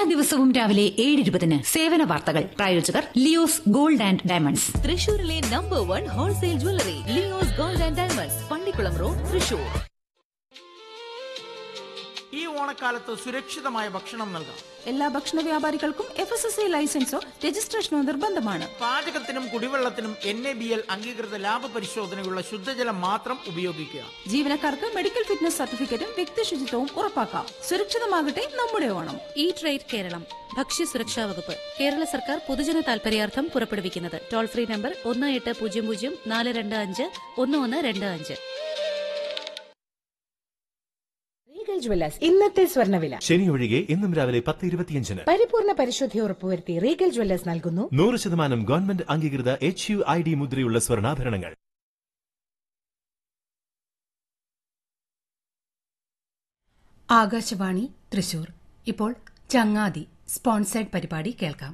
ദിവസവും രാവിലെ ഏഴ് ഇരുപതിന് സേവന വാർത്തകൾ പ്രായോജകർ ലിയോസ് ഗോൾഡ് ആൻഡ് ഡയമണ്ട്സ് തൃശൂരിലെ number one wholesale jewellery Leo's gold and diamonds Pallikulam road Thrissur ഈ ഓണക്കാലത്ത് സുരക്ഷിതമായ ഭക്ഷണം നൽകാം എല്ലാ ഭക്ഷണ വ്യാപാരികൾക്കും എഫ് എസ് എസ് ഐ ലൈസൻസോ രജിസ്ട്രേഷനോ നിർബന്ധമാണ് പാചകത്തിനും കുടിവെള്ളത്തിനും എൻ എ ബി എൽ അംഗീകൃത ലാഭ പരിശോധനയുള്ള ശുദ്ധജലം മാത്രം ഉപയോഗിക്കുക ജീവനക്കാർക്ക് മെഡിക്കൽ ഫിറ്റ്നസ് സർട്ടിഫിക്കറ്റും വ്യക്തി ശുചിത്വവും ഉറപ്പാക്കാം സുരക്ഷിതമാകട്ടെ നമ്മുടെ ഓണം ഈ ട്രേഡ് കേരളം ഭക്ഷ്യസുരക്ഷാ വകുപ്പ് കേരള സർക്കാർ പൊതുജന താൽപര്യാർത്ഥം പുറപ്പെടുവിക്കുന്നത് ടോൾ ഫ്രീ നമ്പർ ഒന്ന് എട്ട് പൂജ്യം പൂജ്യം നാല് രണ്ട് അഞ്ച് ഒന്ന് ഒന്ന് രണ്ട് അഞ്ച് റീഗൽ ജ്വല്ലേഴ്സ് ഇന്നത്തെ സ്വർണ്ണവില ശനി ഒഴികെ ഇന്നും രാവിലെ പത്ത് ഇരുപത്തിയഞ്ചിന് പരിപൂർണ പരിശുദ്ധി ഉറപ്പുവരുത്തി റീഗൽ ജ്വല്ലേഴ്സ് നൽകുന്നു നൂറ് ശതമാനം ഗവൺമെന്റ് അംഗീകൃത എച്ച് യു ഐ ഡി മുദ്രയുള്ള സ്വർണ്ണാഭരണങ്ങൾ ആകാശവാണി തൃശൂർ ഇപ്പോൾ ചങ്ങാതി സ്പോൺസേഡ് പരിപാടി കേൾക്കാം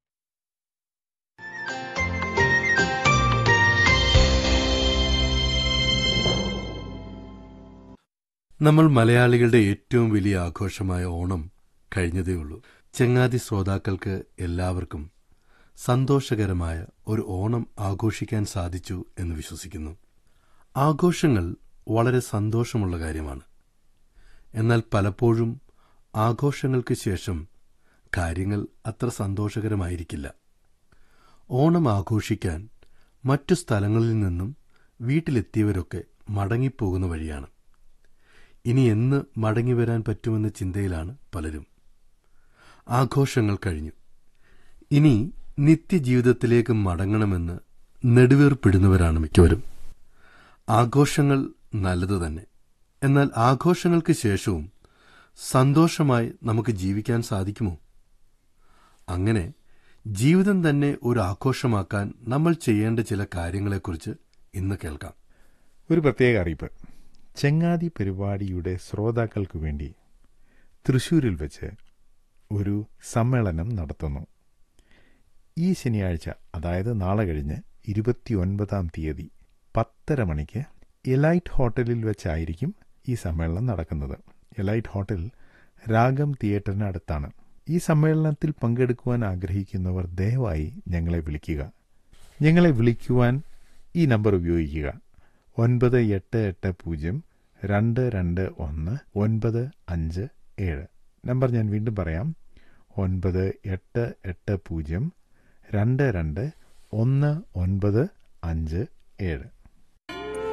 നമ്മൾ മലയാളികളുടെ ഏറ്റവും വലിയ ആഘോഷമായ ഓണം കഴിഞ്ഞതേയുള്ളൂ ചങ്ങാതി ശ്രോതാക്കൾക്ക് എല്ലാവർക്കും സന്തോഷകരമായ ഒരു ഓണം ആഘോഷിക്കാൻ സാധിച്ചു എന്ന് വിശ്വസിക്കുന്നു ആഘോഷങ്ങൾ വളരെ സന്തോഷമുള്ള കാര്യമാണ് എന്നാൽ പലപ്പോഴും ആഘോഷങ്ങൾക്ക് ശേഷം കാര്യങ്ങൾ അത്ര സന്തോഷകരമായിരിക്കില്ല ഓണം ആഘോഷിക്കാൻ മറ്റു സ്ഥലങ്ങളിൽ നിന്നും വീട്ടിലെത്തിയവരൊക്കെ മടങ്ങിപ്പോകുന്ന വഴിയാണ് ഇനി എന്ന് മടങ്ങിവരാൻ പറ്റുമെന്ന ചിന്തയിലാണ് പലരും ആഘോഷങ്ങൾ കഴിഞ്ഞു ഇനി നിത്യജീവിതത്തിലേക്ക് മടങ്ങണമെന്ന് നെടുവേർപ്പിടുന്നവരാണ് മിക്കവരും ആഘോഷങ്ങൾ നല്ലതു തന്നെ എന്നാൽ ആഘോഷങ്ങൾക്ക് ശേഷവും സന്തോഷമായി നമുക്ക് ജീവിക്കാൻ സാധിക്കുമോ അങ്ങനെ ജീവിതം തന്നെ ഒരു ആഘോഷമാക്കാൻ നമ്മൾ ചെയ്യേണ്ട ചില കാര്യങ്ങളെക്കുറിച്ച് ഇന്ന് കേൾക്കാം ഒരു പ്രത്യേക അറിയിപ്പ് ചെങ്ങാതി പരിപാടിയുടെ ശ്രോതാക്കൾക്കു വേണ്ടി തൃശൂരിൽ വെച്ച് ഒരു സമ്മേളനം നടത്തുന്നു ഈ ശനിയാഴ്ച അതായത് നാളെ കഴിഞ്ഞ് ഇരുപത്തിയൊൻപതാം തീയതി പത്തര മണിക്ക് എലൈറ്റ് ഹോട്ടലിൽ വെച്ചായിരിക്കും ഈ സമ്മേളനം നടക്കുന്നത് എലൈറ്റ് ഹോട്ടൽ രാഗം തിയേറ്ററിന് അടുത്താണ് ഈ സമ്മേളനത്തിൽ പങ്കെടുക്കുവാൻ ആഗ്രഹിക്കുന്നവർ ദയവായി ഞങ്ങളെ വിളിക്കുക ഞങ്ങളെ വിളിക്കുവാൻ ഈ നമ്പർ ഉപയോഗിക്കുക ഒൻപത് എട്ട് എട്ട് പൂജ്യം രണ്ട് രണ്ട് ഒന്ന് ഒൻപത് അഞ്ച് ഏഴ് നമ്പർ ഞാൻ വീണ്ടും പറയാം ഒൻപത് എട്ട് എട്ട് പൂജ്യം രണ്ട് രണ്ട് ഒന്ന് ഒൻപത് അഞ്ച് ഏഴ്